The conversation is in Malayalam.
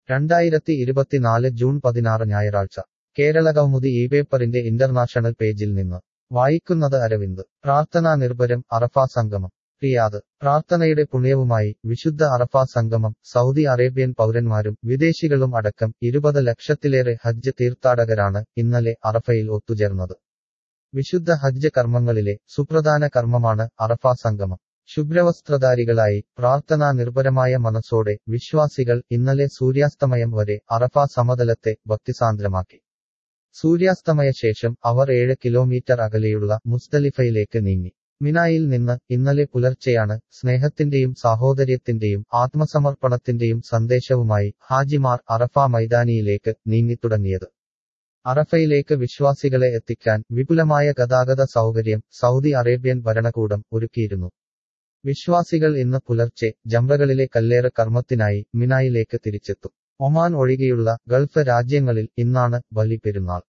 രണ്ടായിരത്തി ഇരുപത്തിനാല് ജൂൺ പതിനാറ് ഞായറാഴ്ച കേരളകൗമുദി ഈ പേപ്പറിന്റെ ഇന്റർനാഷണൽ പേജിൽ നിന്ന് വായിക്കുന്നത് അരവിന്ദ് പ്രാർത്ഥനാ നിർഭരം അറഫാ സംഗമം റിയാദ് പ്രാർത്ഥനയുടെ പുണ്യവുമായി വിശുദ്ധ അറഫാ സംഗമം സൗദി അറേബ്യൻ പൗരന്മാരും വിദേശികളും അടക്കം ഇരുപത് ലക്ഷത്തിലേറെ ഹജ്ജ് തീർത്ഥാടകരാണ് ഇന്നലെ അറഫയിൽ ഒത്തുചേർന്നത് വിശുദ്ധ ഹജ്ജ് കർമ്മങ്ങളിലെ സുപ്രധാന കർമ്മമാണ് അറഫാ സംഗമം ശുഭ്രവസ്ത്രധാരികളായി പ്രാർത്ഥനാ നിർഭരമായ മനസ്സോടെ വിശ്വാസികൾ ഇന്നലെ സൂര്യാസ്തമയം വരെ അറഫാ സമതലത്തെ ഭക്തിസാന്ദ്രമാക്കി സൂര്യാസ്തമയ ശേഷം അവർ ഏഴ് കിലോമീറ്റർ അകലെയുള്ള മുസ്തലിഫയിലേക്ക് നീങ്ങി മിനായിൽ നിന്ന് ഇന്നലെ പുലർച്ചെയാണ് സ്നേഹത്തിന്റെയും സാഹോദര്യത്തിന്റെയും ആത്മസമർപ്പണത്തിന്റെയും സന്ദേശവുമായി ഹാജിമാർ അറഫ മൈതാനിയിലേക്ക് നീങ്ങിത്തുടങ്ങിയത് അറഫയിലേക്ക് വിശ്വാസികളെ എത്തിക്കാൻ വിപുലമായ ഗതാഗത സൗകര്യം സൗദി അറേബ്യൻ ഭരണകൂടം ഒരുക്കിയിരുന്നു വിശ്വാസികൾ ഇന്ന് പുലർച്ചെ ജംറകളിലെ കല്ലേറ് കർമ്മത്തിനായി മിനായിലേക്ക് തിരിച്ചെത്തും ഒമാൻ ഒഴികെയുള്ള ഗൾഫ് രാജ്യങ്ങളിൽ ഇന്നാണ് ബലി പെരുന്നാൾ